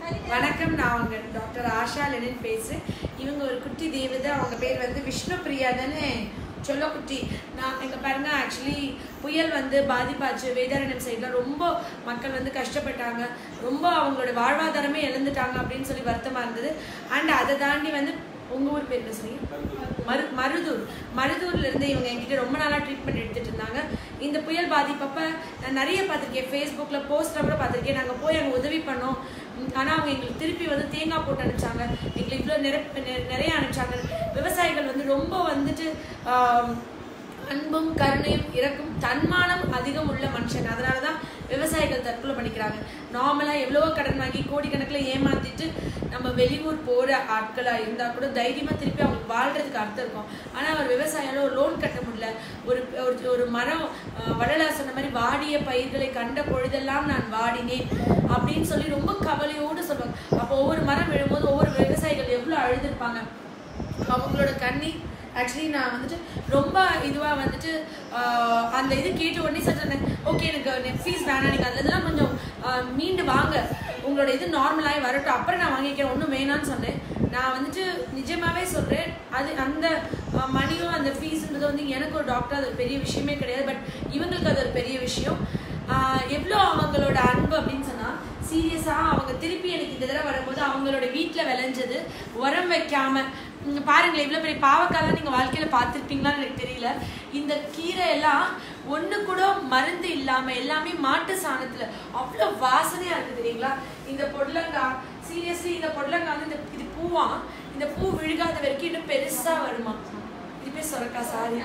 வணக்கம் நான் அவங்க டாக்டர் ஆஷா லெனின் பேசுறேன் இவங்க ஒரு குட்டி தேவதை அவங்க பேர் வந்து விஷ்ணு பிரியா தானே சொல்லக்குட்டி நான் இங்க பாருங்க ஆக்சுவலி புயல் வந்து பாதிப்பாச்சு வேதாரண்யம் சைடில் ரொம்ப மக்கள் வந்து கஷ்டப்பட்டாங்க ரொம்ப அவங்களோட வாழ்வாதாரமே இழந்துட்டாங்க அப்படின்னு சொல்லி வருத்தமா இருந்தது அண்ட் அதை தாண்டி வந்து உங்க ஊர் பேர் என்ன சொன்னீங்க மரு மருதூர் மருதூர்ல இருந்து இவங்க என்கிட்ட ரொம்ப நாளா ட்ரீட்மெண்ட் எடுத்துட்டு இருந்தாங்க இந்த புயல் பாதிப்பப்ப நான் நிறைய பார்த்திருக்கேன் ஃபேஸ்புக்ல போஸ்ட்ல கூட பார்த்திருக்கேன் நாங்க போய் அங்க உதவி பண்ணோம் உம், ஆனா அவங்க எங்களுக்கு திருப்பி வந்து தேங்காய் போட்டு அனுப்பிச்சாங்க எங்களுக்கு இவ்வளவு நிரப்ப நெ- நிறைய அனுப்பிச்சாங்க விவசாயிகள் வந்து ரொம்ப வந்துட்டு ஆம், அன்பும் கருணையும் இறக்கும் தன்மானம் அதிகம் உள்ள மனுஷன் அதனால தான் விவசாயிகள் தற்கொலை பண்ணிக்கிறாங்க நார்மலாக எவ்வளவோ கடன் வாங்கி கோடிக்கணக்கில் ஏமாத்திட்டு நம்ம வெளியூர் போகிற ஆட்களாக இருந்தால் கூட தைரியமாக திருப்பி அவங்களுக்கு வாழ்றதுக்கு அர்த்தம் இருக்கும் ஆனால் ஒரு விவசாயியால ஒரு லோன் கட்ட முடியல ஒரு ஒரு- ஒரு மரம் அஹ், வள்ளலார் சொன்ன மாதிரி வாடிய பயிர்களை கண்ட பொழுதெல்லாம் நான் வாடினேன் அப்படின்னு சொல்லி ரொம்ப கவலையோடு சொல்லுவாங்க அப்போ ஒவ்வொரு மரம் விழும்போது ஒவ்வொரு விவசாயிகள் எவ்வளோ அழுதுருப்பாங்க அவங்களோட கண்ணீர் ஆக்சுவலி நான் வந்துட்டு ரொம்ப இதுவாக வந்துட்டு ஆஹ், அந்த இது கேட்ட உடனே சார் சொன்னேன் ஓகே எனக்கு ஃபீஸ் வேணாம் நீங்கள் அதில் இதெல்லாம் கொஞ்சம் ஆஹ், மீண்டு வாங்க உங்களோட இது நார்மலாகி வரட்டும் அப்புறம் நான் வாங்கிக்கிறேன் ஒன்றும் வேணாம்னு சொன்னேன் நான் வந்துட்டு நிஜமாவே சொல்கிறேன் அது அந்த ஆஹ், மணியும் அந்த ஃபீஸ்ன்றது வந்து எனக்கு ஒரு டாக்டர் அது ஒரு பெரிய விஷயமே கிடையாது பட் இவங்களுக்கு அது ஒரு பெரிய விஷயம் ஆஹ், எவ்வளோ அவங்களோட அன்பு அப்படின்னு சொன்னால் சீரியஸாக அவங்க திருப்பி எனக்கு இந்த தடவை வரும்போது அவங்களோட வீட்டில் விளைஞ்சது உரம் வைக்காம இங்க பாருங்களேன் இவ்வளோ பெரிய பாவக்காலாம் நீங்கள் வாழ்க்கையில் பார்த்துருப்பீங்களான்னு எனக்கு தெரியல இந்த கீரை எல்லாம் ஒன்று கூட மருந்து இல்லாமல் எல்லாமே மாட்டு சாணத்தில் அவ்வளோ வாசனையாக இருக்குது தெரியுங்களா இந்த பொடலங்காய் சீரியஸ்லி இந்த பொடலங்காய் வந்து இந்த இது பூவா இந்த பூ விழுகாத வரைக்கும் இன்னும் பெருசாக வருமா இது பேர் சொரக்கா சாரி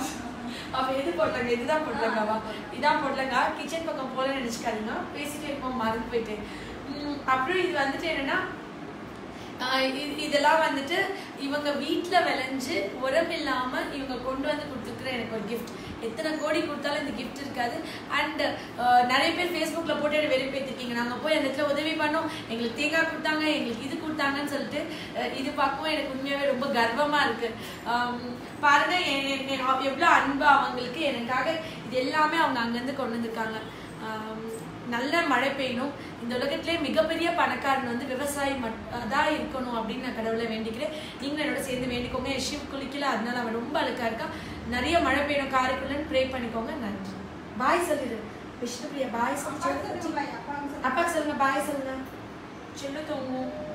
அப்ப எது போடலங்க இதுதான் போடலங்கவா இதான் போடலங்க கிச்சன் பக்கம் போல நினைச்சுக்காதீங்க பேசிட்டே இருப்போம் மறந்து போயிட்டேன் உம், அப்புறம் இது வந்துட்டு என்னன்னா ஆஹ் இது- இதெல்லாம் வந்துட்டு இவங்க வீட்ல விளைஞ்சு உரம் இல்லாம இவங்க கொண்டு வந்து கொடுத்துருக்குற எனக்கு ஒரு கிஃப்ட் எத்தனை கோடி கொடுத்தாலும் இந்த கிஃப்ட் இருக்காது அண்ட் நிறைய பேர் ஃபேஸ்புக்கில் போட்டு எனக்கு வெளிப்பேற்றிருக்கீங்க நாங்கள் போய் அந்த இடத்துல உதவி பண்ணோம் எங்களுக்கு தேங்காய் கொடுத்தாங்க எங்களுக்கு இது கொடுத்தாங்கன்னு சொல்லிட்டு அஹ், இது பார்க்கவும் எனக்கு உண்மையாகவே ரொம்ப கர்வமாக இருக்கு ஆம், பாருங்க எ- எ- எ- எவ்வளோ அன்பு அவங்களுக்கு எனக்காக இது எல்லாமே அவங்க அங்கேருந்து கொண்டு வந்திருக்காங்க ஆம், நல்ல மழை பெய்யணும் இந்த உலகத்திலே மிகப்பெரிய பணக்காரன் வந்து விவசாயி மட் தான் இருக்கணும் அப்படின்னு நான் கடவுளை வேண்டிக்கிறேன் நீங்களும் என்னோட சேர்ந்து வேண்டிக்கோங்க என் ஷிவ் குளிக்கல அதனால அவன் ரொம்ப அழுக்கா இருக்கான் நிறைய மழை பெய்யணும் காரைக்குள்ளன்னு ப்ரே பண்ணிக்கோங்க நன்றி பாய் சொல்லிடு விஷ்ணுபிரியா பாய் சொல்லி அப்பாக்கு சொல்லுங்க பாய் சொல்லுங்க சின்ன தூங்கும்